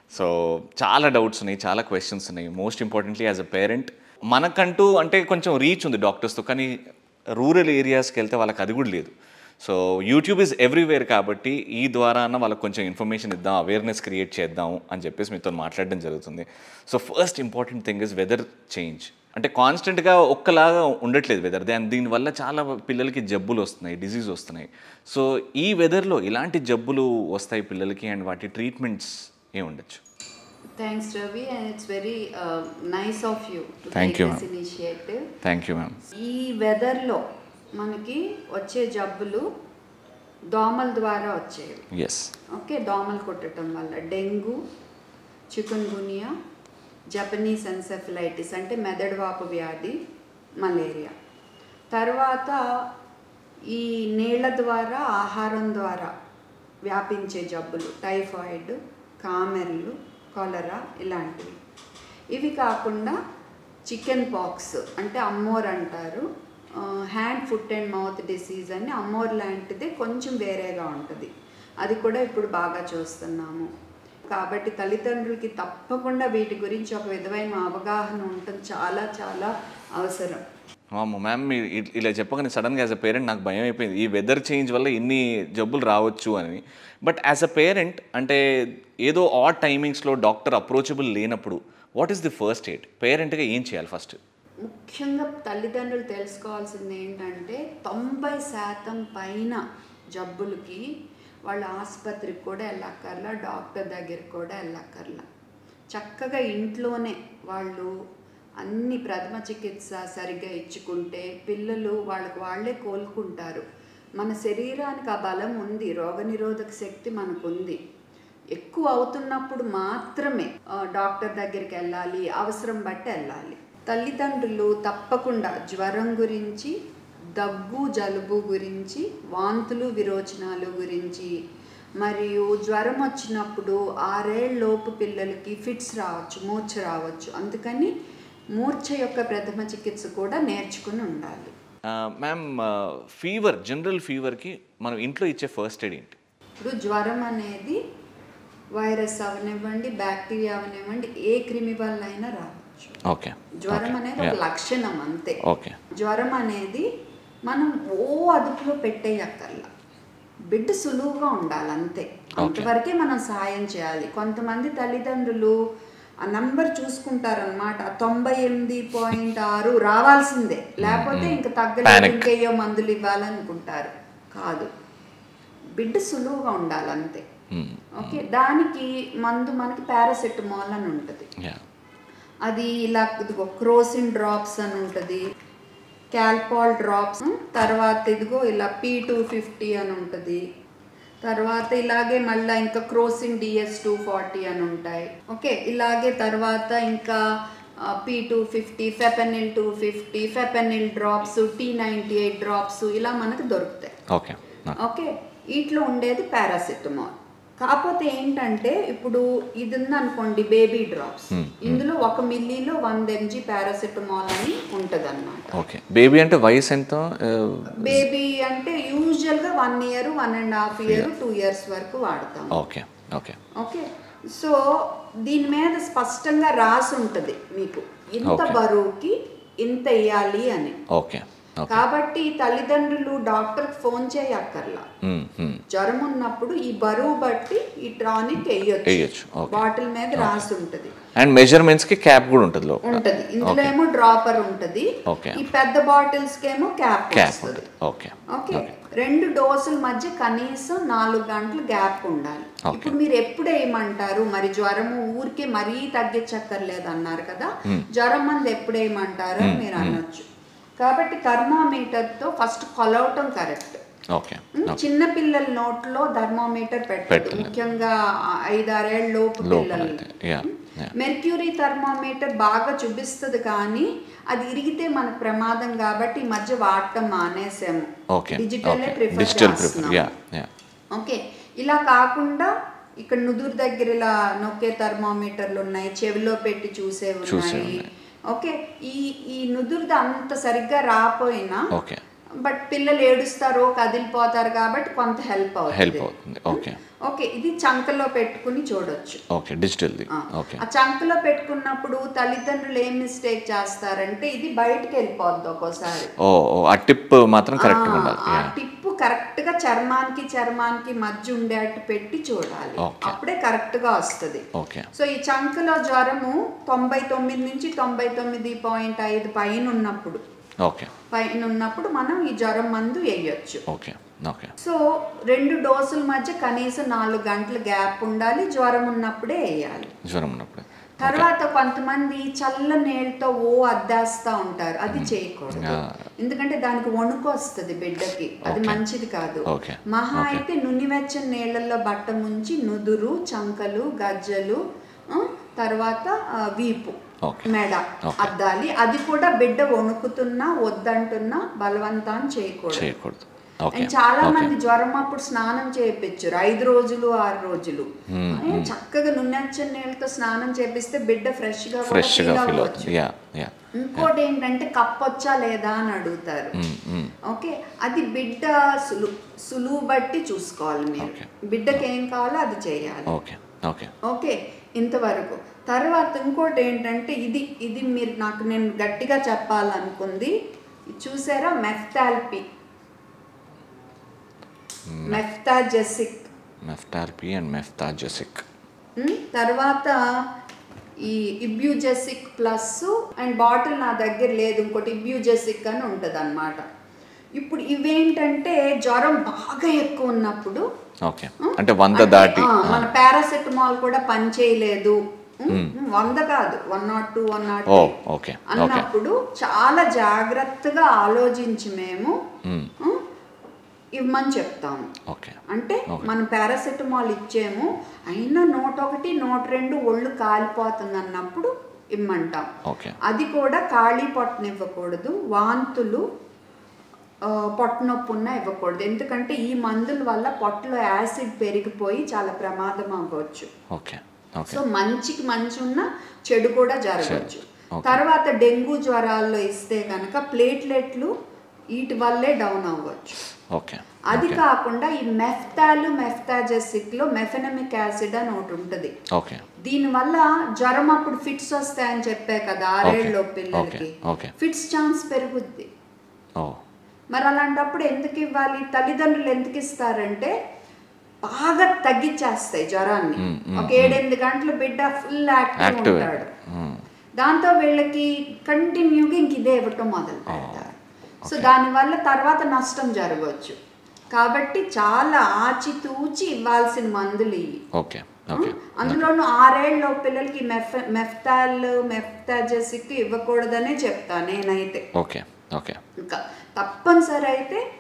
So చాలా doubts ఉన్నాయి చాలా క్వశ్చన్స్ ఉన్నాయి most importantly as a parent మనకంటూ అంటే కొంచెం రీచ్ ఉంది డాక్టర్స్తో కానీ రూరల్ ఏరియాస్కి వెళ్తే వాళ్ళకి అది కూడా లేదు సో యూట్యూబ్ ఇస్ ఎవ్రీవేర్ కాబట్టి ఈ ద్వారా అన్న వాళ్ళకి కొంచెం ఇన్ఫర్మేషన్ ఇద్దాం అవేర్నెస్ క్రియేట్ చేద్దాం అని చెప్పేసి మీతో మాట్లాడడం జరుగుతుంది so first important thing is weather change అంటే కాన్స్టెంట్గా ఒక్కలాగా ఉండట్లేదు వెదర్ దాని దీనివల్ల చాలా పిల్లలకి జబ్బులు వస్తున్నాయి డిసీజ్ వస్తున్నాయి సో ఈ వెదర్లో ఇలాంటి జబ్బులు వస్తాయి పిల్లలకి అండ్ వాటి ట్రీట్మెంట్స్ ఏ ఉండొచ్చు thanks Ravi and it's very nice of you Thank you, ma'am. Initiative thank you ma'am ఈ వెదర్లో మనకి వచ్చే జబ్బులు దోమల ద్వారా వచ్చేవి ఎస్ ఓకే దోమలు కొట్టడం వల్ల dengue chikungunya Japanese encephalitis అంటే మెదడువాపు వ్యాధి మలేరియా తర్వాత ఈ నీళ్ళ ద్వారా ఆహారం ద్వారా వ్యాపించే జబ్బులు టైఫాయిడ్ కామెర్లు కొలరా ఇలాంటివి ఇవి కాకుండా చికెన్ పాక్స్ అంటే అమ్మోర్ అంటారు hand foot and mouth disease అని అమ్మోర్ లాంటిదే కొంచెం వేరేగా ఉంటుంది అది కూడా ఇప్పుడు బాగా చూస్తున్నాము కాబట్టి తల్లిదండ్రులకి తప్పకుండా వీటి గురించి ఒక విధమైన అవగాహన ఉండటం చాలా చాలా అవసరం అమ్మ మ్యామ్ మీరు ఇ- ఇలా చెప్పగానే సడన్గా యాజ్ అ పేరెంట్ నాకు భయం అయిపోయింది ఈ వెదర్ చేంజ్ వల్ల ఇన్ని జబ్బులు రావచ్చు అని బట్ యాజ్ అ పేరెంట్ అంటే ఏదో ఆడ్ టైమింగ్స్లో డాక్టర్ అప్రోచబుల్ లేనప్పుడు what is the first aid పేరెంట్గా ఏం చేయాలి ఫస్ట్ ముఖ్యంగా తల్లిదండ్రులు తెలుసుకోవాల్సింది ఏంటంటే తొంభై శాతం పైన జబ్బులకి వాళ్ళ ఆసుపత్రికి కూడా వెళ్ళక్కర్లా డాక్టర్ దగ్గరికి కూడా వెళ్ళక్కర్లా చక్కగా ఇంట్లోనే వాళ్ళు అన్ని ప్రథమ చికిత్స సరిగ్గా ఇచ్చుకుంటే పిల్లలు వాళ్ళకి వాళ్ళే కోలుకుంటారు మన శరీరానికి ఆ బలం ఉంది రోగనిరోధక శక్తి మనకు ఉంది ఎక్కువ అవుతున్నప్పుడు మాత్రమే ఆ, డాక్టర్ దగ్గరికి వెళ్ళాలి అవసరం బట్టి వెళ్ళాలి తల్లిదండ్రులు తప్పకుండా జ్వరం గురించి దగ్గు జలుబు గురించి వాంతులు విరోచనాలు గురించి మరియు జ్వరం వచ్చినప్పుడు ఆరేళ్ళలోపు పిల్లలకి ఫిట్స్ రావచ్చు మూర్ఛ రావచ్చు అందుకని మూర్ఛ యొక్క ప్రథమ చికిత్స కూడా నేర్చుకుని ఉండాలి మ్యామ్ ఫీవర్ జనరల్ ఫీవర్కి మనం ఇంట్లో ఇచ్చే ఫస్ట్ ఎయిడ్ ఏంటి ఇప్పుడు జ్వరం అనేది వైరస్ అవనివ్వండి బ్యాక్టీరియా అవనివ్వండి ఏ క్రిమి వల్ల అయినా రావచ్చు ఓకే జ్వరం అనేది ఒక లక్షణం అంతే ఓకే జ్వరం అనేది మనం ఓ అదుపులో పెట్టేయక్కర్లా బిడ్డ సులువుగా ఉండాలి అంతే అంతవరకే మనం సాయం చేయాలి కొంతమంది తల్లిదండ్రులు ఆ నంబర్ చూసుకుంటారనమాట తొంభై ఎనిమిది పాయింట్ ఆరు రావాల్సిందే లేకపోతే ఇంకా తగ్గలేదు ఇంకేయో మందులు ఇవ్వాలనుకుంటారు కాదు బిడ్డ సులువుగా ఉండాలి అంతే ఓకే దానికి మందు మనకి పారాసెటమాల్ అని ఉంటుంది యా అది ఇలా ఇదిగో క్రోసిన్ డ్రాప్స్ అని ఉంటుంది క్యాల్పాల్ డ్రాప్స్ తర్వాత ఇదిగో ఇలా పీ టూ ఫిఫ్టీ అని ఉంటుంది తర్వాత ఇలాగే మళ్ళీ ఇంకా క్రోసిన్ డిఎస్ టూ ఫార్టీ అని ఉంటాయి ఓకే ఇలాగే తర్వాత ఇంకా పీ టూ ఫిఫ్టీ ఫెపెనిల్ టూ ఫిఫ్టీ ఫెపెనిల్ drops T ninety eight drops ఇలా మనకు దొరుకుతాయి ఓకే ఓకే వీటిలో ఉండేది పారాసిటమాల్ కాకపోతే ఏంటంటే ఇప్పుడు ఇది ఉందనుకోండి బేబీ డ్రాప్స్ ఇందులో ఒక మిల్లీలో వంద ఎంజీ పారాసిటమాల్ అని ఉంటుంది అనమాట ఓకే బేబీ అంటే వయసు ఎంత బేబీ అంటే యూజువల్ గా one year one and half year two years వరకు వాడతాం ఓకే ఓకే ఓకే సో దీని మీద స్పష్టంగా రాసి ఉంటుంది మీకు ఇంత Okay. బరువుకి ఇంత వేయాలి అని ఓకే ఓకే కాబట్టి తల్లిదండ్రులు డాక్టర్కి ఫోన్ చేయక్కర్లా జ్వరం ఉన్నప్పుడు ఈ బరువు బట్టి ఈ టానిక్ వేయొచ్చు వేయొచ్చు, okay. బాటిల్ మీద రాసి ఉంటది అండ్ మెజర్మెంట్స్కి క్యాప్ కూడా ఉంటుంది లోపల ఉంటది ఇందులో ఏమో డ్రాపర్ ఉంటది Okay. ఈ పెద్ద బాటిల్స్ కి ఏమో క్యాప్ క్యాప్ వస్తుంది ఉంటుంది ఓకే ఓకే రెండు డోసుల మధ్య కనీసం నాలుగు గంటలు గ్యాప్ ఉండాలి Okay. ఇప్పుడు మీరు ఎప్పుడు వేయమంటారు మరి జ్వరము ఊరికే మరీ తగ్గించక్కర్లేదు అన్నారు కదా జ్వరం మంది ఎప్పుడు వేయమంటారు అని మీరు అనొచ్చు కాబట్టి థర్మామీటర్ తో ఫస్ట్ కొలవటం కరెక్ట్ ఓకే చిన్న పిల్లల నోట్లో థర్మామీటర్ పెట్టదు పెట్టలేదు. ముఖ్యంగా ఆ ఐదారేళ్ళ లోపు పిల్లలు లోపల యా యా మెర్క్యూరీ థర్మామీటర్ బాగా చూపిస్తుంది కానీ అది ఇరిగితే మనకు ప్రమాదం కాబట్టి ఈ మధ్య వాడటం మానేసాము okay digital okay prefer digital prefer yeah yeah okay ఇలా కాకుండా ఇక్కడ నుదురు దగ్గర ఇలా నొక్కే థర్మామీటర్లు ఉన్నాయి చెవిలో పెట్టి చూసేవి చూసేవి ఉన్నాయి ఉన్నాయి. ఓకే ఈ ఈ నుదురుది అంత సరిగ్గా రాపోయినా ఓకే బట్ పిల్లలు ఏడుస్తారో కదిలిపోతారు కాబట్టి కొంత హెల్ప్ హెల్ప్ అవుతుంది అవుతుంది ఓకే ఓకే ఇది చంకలో పెట్టుకుని చూడొచ్చు ఓకే డిజిటల్ది ఆ. ఓకే ఆ చంకలో పెట్టుకున్నప్పుడు తల్లిదండ్రులు ఏం మిస్టేక్ చేస్తారంటే ఇది బయటకు వెళ్ళిపోద్ది ఒక్కోసారి ఓ ఓ, ఆ టిప్ మాత్రం కరెక్ట్గా ఉండాలి ఆ యా టిప్పు కరెక్ట్ గా చర్మానికి చర్మానికి మధ్య ఉండేట్టు పెట్టి చూడాలి Okay. అప్పుడే కరెక్ట్ గా వస్తుంది ఓకే సో ఈ చంకలో జ్వరము తొంభై తొమ్మిది నుంచి తొంభై తొమ్మిది పాయింట్ ఐదు పైన ఉన్నప్పుడు ఓకే పైన ఉన్నప్పుడు మనం ఈ జ్వరం మందు వేయొచ్చు ఓకే ఓకే సో రెండు డోసుల మధ్య కనీసం నాలుగు గంటల గ్యాప్ ఉండాలి జ్వరం ఉన్నప్పుడే వేయాలి జ్వరం ఉన్నప్పుడు తర్వాత కొంతమంది చల్ల నీళ్ళతో ఓ అద్దేస్తా ఉంటారు అది చేయకూడదు Yeah. ఎందుకంటే దానికి వణుకు వస్తుంది బిడ్డకి అది Okay. మంచిది కాదు Okay. మహా Okay. అయితే నునివెచ్చని నీళ్ళల్లో బట్ట ముంచి నుదురు చంకలు గజ్జలు ఆ, తర్వాత ఆ, వీపు Okay. మెడ Okay. అద్దాలి అది కూడా బిడ్డ వణుకుతున్నా వద్దంటున్నా బలవంతాన్ని చేయకూడదు చేయకూడదు ఓకే అండ్ చాలా ఓకే మంది జ్వరం అప్పుడు స్నానం చేయించారు ఐదు రోజులు ఆరు రోజులు Hmm, ఏ, చక్కగా నున్నెచ్చని నీళ్ళతో స్నానం చేపిస్తే బిడ్డ ఫ్రెష్ గా కూడా ఫ్రెష్గా feel ఫీల్ అవ్వచ్చు. అవుతుంది యా యా ఇంకోటి ఏంటంటే కప్పొచ్చా లేదా అని అడుగుతారు ఓకే అది బిడ్డ సులు సులువు బట్టి చూసుకోవాలి మీరు Okay. బిడ్డకి ఏం కావాలో అది చేయాలి ఓకే ఓకే ఓకే ఇంతవరకు తర్వాత ఇంకోటి ఏంటంటే ఇది ఇది మీరు నాకు నేను గట్టిగా చెప్పాలనుకుంది ఇది చూసారా మెఫ్టాల్పి మెఫ్తాజెసిక్ మెఫ్టార్పీ అండ్ మెఫ్తాజెసిక్ ఉమ్, తర్వాత ఈ ఇబ్యూజెసిక్ ప్లస్ అండ్ బాటిల్ నా దగ్గర లేదు ఇంకోటి ఇబ్యూజెసిక్ అని ఉంటుంది అనమాట ఇప్పుడు ఇవేంటంటే జ్వరం బాగా ఎక్కువ ఉన్నప్పుడు ఓకే అంటే వంద అంటే, దాటి ఆ, మన పారాసెటమాల్ కూడా పని చేయలేదు ఉమ్, వంద కాదు one nought two one nought O okay okay అన్నప్పుడు చాలా జాగ్రత్తగా ఆలోచించి మేము మ్మ్. ఉమ్, ఇవ్వమని చెప్తాము ఓకే అంటే Okay. మనం పారాసెటమాల్ ఇచ్చేము అయినా నూట ఒకటి నూట రెండు ఒళ్ళు కాలిపోతుంది అన్నప్పుడు ఇమ్మంటాం ఓకే అది కూడా ఖాళీ పొట్టనివ్వకూడదు వాంతులు ఆ, పొట్ట నొప్పి ఉన్నా ఇవ్వకూడదు ఎందుకంటే ఈ మందుల వల్ల పొట్టలో యాసిడ్ పెరిగిపోయి చాలా ప్రమాదం అవ్వచ్చు ఓకే ఓకే సో మంచికి మంచి ఉన్న చెడు కూడా జరగవచ్చు Okay. తర్వాత డెంగ్యూ జ్వరాల్లో ఇస్తే కనుక ప్లేట్లెట్లు వీటి వల్లే డౌన్ అవ్వచ్చు ఓకే అది ఓకే కాకుండా ఈ మెఫ్తాలు మెఫ్తాజెసిక్ లో మెఫెనమిక్ యాసిడ్ అని ఒకటి ఉంటుంది ఓకే దీనివల్ల జ్వరం అప్పుడు ఫిట్స్ వస్తాయని చెప్పే కదా ఆరేళ్ళలో Okay. పిల్లలకి Okay. Okay. ఫిట్స్ ఛాన్స్ పెరుగుద్ది ఓ మరి అలాంటప్పుడు ఎందుకు ఇవ్వాలి తల్లిదండ్రులు ఎందుకు ఇస్తారంటే బాగా తగ్గించేస్తాయి జ్వరాన్ని Mm, mm, ఒక ఏడెనిమిది గంటలు బిడ్డ ఫుల్ యాక్టివ్ యాక్టివ్ ఉంటాడు దాంతో వీళ్ళకి కంటిన్యూగా ఇంక ఇదే ఇవ్వటం మొదలు పెడతారు సో దానివల్ల తర్వాత నష్టం జరగవచ్చు కాబట్టి చాలా ఆచితూచి ఇవ్వాల్సిన మందులు ఇవి ఓకే ఓకే అందులోనూ ఆరేళ్ళ పిల్లలకి మెఫ్ మెఫ్తాల్ మెఫ్తాజెసిక్ ఇవ్వకూడదనే చెప్తా నేనైతే ఓకే ఓకే ఇంకా తప్పనిసరి అయితే